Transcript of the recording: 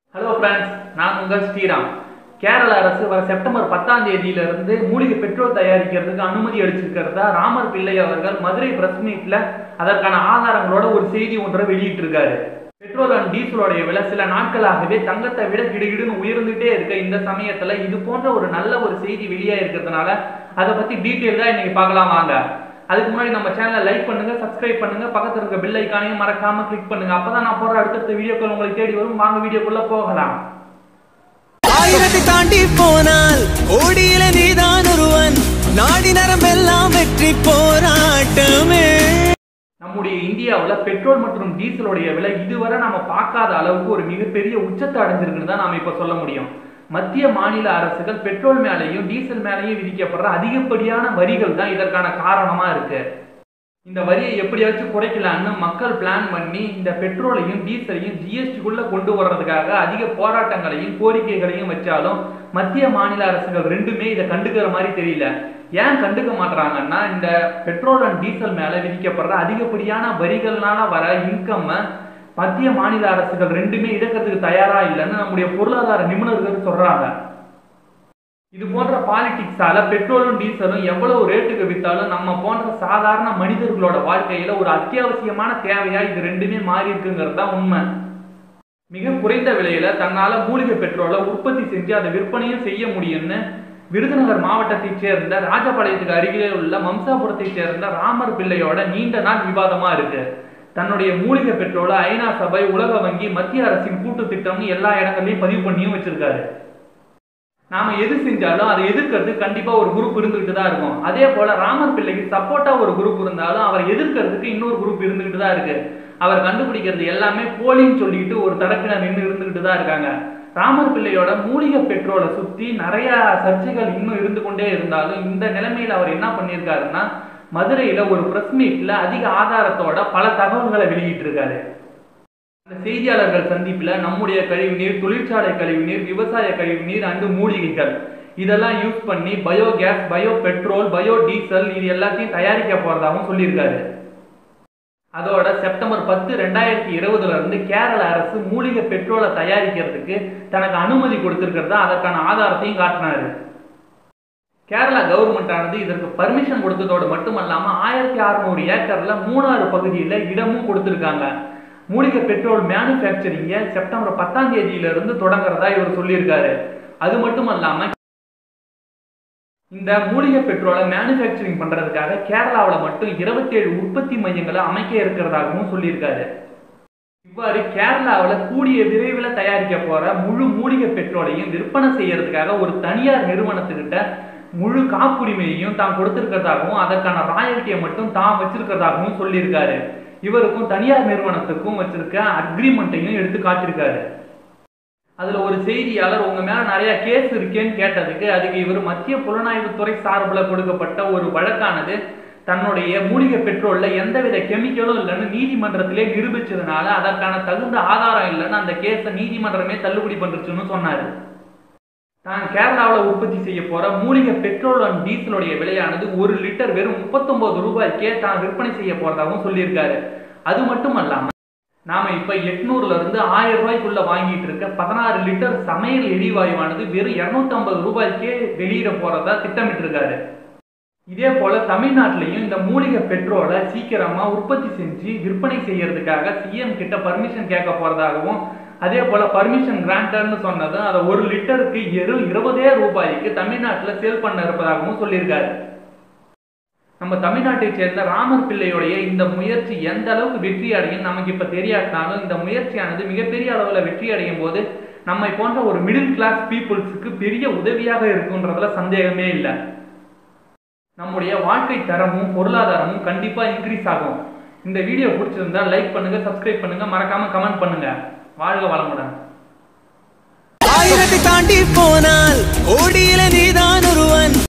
hello friends நான் உங்கள் ஸ்ரீராம் கேரள அரசு வர செப்டம்பர் பத்தாம் தேதியிலிருந்து மூலிகை பெட்ரோல் தயாரிக்கிறதுக்கு அனுமதி அளிச்சிருக்கிறதா ராமர் பிள்ளை அவர்கள் மதுரை பிரஸ் மீட்ல அதற்கான ஆதாரங்களோட ஒரு செய்தி ஒன்றை வெளியிட்டிருக்காரு பெட்ரோல் அண்ட் டீசலோடைய விலை சில நாட்களாகவே தங்கத்தை விட கிடுகிடுன்னு உயர்ந்துட்டே இருக்க இந்த சமயத்துல இது போன்ற ஒரு நல்ல ஒரு செய்தி வெளியா இருக்கிறதுனால அதை பத்தி டீட்டெயில் தான் இன்னைக்கு பார்க்கலாம் வாங்க அதுக்கு முன்னாடி நம்ம சேனலை லைக் பண்ணுங்க சப்ஸ்கிரைப் பண்ணுங்க பக்கத்துல இருக்க பெல் ஐக்கானையும் மறக்காம கிளிக் பண்ணுங்க அப்பதான் நான் போற அடுத்தடுத்த வீடியோக்கள் உங்களை தேடி வரும் வாங்க வீடியோக்குள்ள போகலாம் ஆயிரத்தை தாண்டி போனால் ஓடியில நீதான் ஒருவன் நாடி நரம்பெல்லாம் வெற்றி போராட்டமே நம்முடைய இந்தியாவில் பெட்ரோல் மற்றும் டீசலுடைய விலை இதுவரை நாம பார்க்காத அளவுக்கு ஒரு மிகப்பெரிய உச்சத்தை அடைஞ்சிருக்குன்னு தான் நாம இப்ப சொல்ல முடியும் மத்திய மாநில அரசுகள் பெட்ரோல் மேலேயும் டீசல் மேலேயும் விதிக்கப்படுற அதிகப்படியான வரிகள் தான் இதற்கான காரணமா இருக்கு இந்த வரியை எப்படியாச்சும் குறைக்கலான்னு மக்கள் பிளான் பண்ணி இந்த பெட்ரோலையும் டீசலையும் ஜிஎஸ்டிக்குள்ள கொண்டு வர்றதுக்காக அதிக போராட்டங்களையும் கோரிக்கைகளையும் வச்சாலும் மத்திய மாநில அரசுகள் ரெண்டுமே இதை கண்டுக்கிற மாதிரி தெரியல ஏன் கண்டுக்க மாட்றாங்கன்னா இந்த பெட்ரோல் அண்ட் டீசல் மேல விதிக்கப்படுற அதிகப்படியான வரிகள்னால வர இன்கம் மத்திய மாநில அரசுகள் ரெண்டுமே இழக்கிறதுக்கு தயாரா இல்லைன்னு நம்முடைய பொருளாதார நிபுணர்கள் சொல்றாங்க இது போன்ற பாலிடிக்ஸால பெட்ரோலும் டீசலும் எவ்வளவு ரேட்டுக்கு வித்தாலும் நம்ம போன்ற சாதாரண மனிதர்களோட வாழ்க்கையில ஒரு அத்தியாவசியமான தேவையா இது ரெண்டுமே மாறி இருக்குங்கிறது தான் உண்மை மிக குறைந்த விலையில தன்னால மூலிகை பெட்ரோலை உற்பத்தி செஞ்சு அதை விற்பனையும் செய்ய முடியும்னு விருதுநகர் மாவட்டத்தைச் சேர்ந்த ராஜபாளையத்துக்கு அருகிலே உள்ள மம்சாபுரத்தைச் சேர்ந்த ராமர் பிள்ளையோட நீண்ட நாள் விவாதமா இருக்கு தன்னுடைய மூலிகை பெட்ரோலை ஐநா சபை உலக வங்கி மத்திய அரசின் கூட்டு திட்டம்னு எல்லா இடங்கள்லயும் பதிவு பண்ணியும் வச்சிருக்காரு நாம எது செஞ்சாலும் அதை எதிர்க்கிறது கண்டிப்பா ஒரு குரூப் இருந்துகிட்டு தான் இருக்கும் அதே போல ராமர் பிள்ளைக்கு சப்போர்ட்டா ஒரு குரூப் இருந்தாலும் அவர் எதிர்க்கிறதுக்கு இன்னொரு குரூப் இருந்துகிட்டு தான் இருக்கு அவர் கண்டுபிடிக்கிறது எல்லாமே போலின்னு சொல்லிட்டு ஒரு தரப்பினர் நின்று இருந்துகிட்டு தான் இருக்காங்க ராமர் பிள்ளையோட மூலிகை பெட்ரோலை சுத்தி நிறைய சர்ச்சைகள் இன்னும் இருந்து கொண்டே இருந்தாலும் இந்த நிலைமையில அவர் என்ன பண்ணியிருக்காருன்னா மதுரையில ஒரு பிரஸ் மீட்ல அதிக ஆதாரத்தோட பல தகவல்களை வெளியிட்டு இருக்காரு அந்த செய்தியாளர்கள் சந்திப்புல நம்முடைய கழிவுநீர் தொழிற்சாலை கழிவுநீர் விவசாய கழிவுநீர் அண்டு மூலிகைகள் இதெல்லாம் யூஸ் பண்ணி biogas bio petrol bio diesel இது எல்லாத்தையும் தயாரிக்க போறதாகவும் சொல்லியிருக்காரு அதோட செப்டம்பர் பத்து ரெண்டாயிரத்தி இருபதுல இருந்து கேரள அரசு மூலிகை பெட்ரோலை தயாரிக்கிறதுக்கு தனக்கு அனுமதி கொடுத்திருக்கிறதா அதற்கான ஆதாரத்தையும் காட்டினாரு கேரளா கவர்மெண்ட் ஆனது இதற்கு பர்மிஷன் கொடுத்ததோடு மட்டுமல்லாம ஆயிரத்தி அறுநூறு ஏக்கர்ல மூணாறு பகுதியில இடமும் கொடுத்திருக்காங்க மூலிகை பெட்ரோல் மேனுஃபேக்சரிங்க செப்டம்பர் பத்தாம் தேதியில இருந்து தொடங்குறதா இவர் சொல்லியிருக்காரு அது மட்டும் அல்லாம இந்த மூலிகை பெட்ரோலை மேனுஃபேக்சரிங் பண்றதுக்காக கேரளாவில் மட்டும் இருபத்தி ஏழு உற்பத்தி மையங்களை அமைக்க இருக்கிறதாகவும் சொல்லியிருக்காரு இவ்வாறு கேரளாவில் கூடிய விரைவில் தயாரிக்க போற முழு மூலிகை பெட்ரோலையும் விற்பனை செய்யறதுக்காக ஒரு தனியார் நிறுவனத்துக்கிட்ட முழு காப்புரிமையையும் தான் கொடுத்திருக்கிறதாகவும் அதற்கான ராயல்ட்டியை மட்டும் தான் வச்சிருக்கிறதாகவும் சொல்லியிருக்காரு இவருக்கும் தனியார் நிறுவனத்துக்கும் வச்சிருக்க அக்ரிமெண்ட்டையும் எடுத்து காட்டியிருக்காரு அதுல ஒரு செய்தியாளர் உங்க மேல நிறைய கேஸ் இருக்கேன்னு கேட்டதுக்கு அதுக்கு இவர் மத்திய புலனாய்வுத்துறை சார்பில் கொடுக்கப்பட்ட ஒரு வழக்கானது தன்னுடைய மூலிகை பெட்ரோல்ல எந்தவித கெமிக்கலும் இல்லைன்னு நீதிமன்றத்திலே நிரூபிச்சதுனால அதற்கான தகுந்த ஆதாரம் இல்லைன்னு அந்த கேஸை நீதிமன்றமே தள்ளுபடி பண்ணுச்சுன்னு சொன்னாரு தான் கேரளாவில் உற்பத்தி செய்ய போற மூலிகை பெட்ரோல் அண்ட் டீசலுடைய விலையானது ஒரு லிட்டர் வெறும் முப்பத்தொன்பது ரூபாய்க்கே தான் விற்பனை செய்ய போறதாகவும் சொல்லியிருக்காரு அது மட்டும் அல்லாம நாம இப்ப எட்நூறுல இருந்து ஆயிரம் ரூபாய்க்குள்ள வாங்கிட்டு இருக்க பதினாறு லிட்டர் சமையல் எரிவாயுவானது வெறும் இருநூத்தி ஐம்பது ரூபாய்க்கே வெளியிட போறதா திட்டமிட்டு இருக்காரு இதே போல தமிழ்நாட்டிலையும் இந்த மூலிகை பெட்ரோலை சீக்கிரமா உற்பத்தி செஞ்சு விற்பனை செய்யறதுக்காக சிஎம் கிட்ட பர்மிஷன் கேட்க போறதாகவும் அதே போல பர்மிஷன் கிராண்டர்னு சொன்னதும் அதை ஒரு லிட்டருக்கு எரு இருபதே ரூபாய்க்கு தமிழ்நாட்டில் சேல் பண்ண இருப்பதாகவும் சொல்லியிருக்காரு நம்ம தமிழ்நாட்டை சேர்ந்த ராமர் பிள்ளையுடைய இந்த முயற்சி எந்த அளவுக்கு வெற்றி அடையும் நமக்கு இப்ப தெரியாட்டாலும் இந்த முயற்சியானது மிகப்பெரிய அளவுல வெற்றி அடையும் போது நம்மை போன்ற ஒரு மிடில் கிளாஸ் பீப்புள்ஸுக்கு பெரிய உதவியாக இருக்குன்றதுல சந்தேகமே இல்லை நம்முடைய வாழ்க்கை தரமும் பொருளாதாரமும் கண்டிப்பா இன்க்ரீஸ் ஆகும் இந்த வீடியோ பிடிச்சிருந்தா லைக் பண்ணுங்க சப்ஸ்கிரைப் பண்ணுங்க மறக்காம கமெண்ட் பண்ணுங்க வாழ்க வளமுடன் ஆயிரத்தை தாண்டி போனால் ஓடியில நீதான்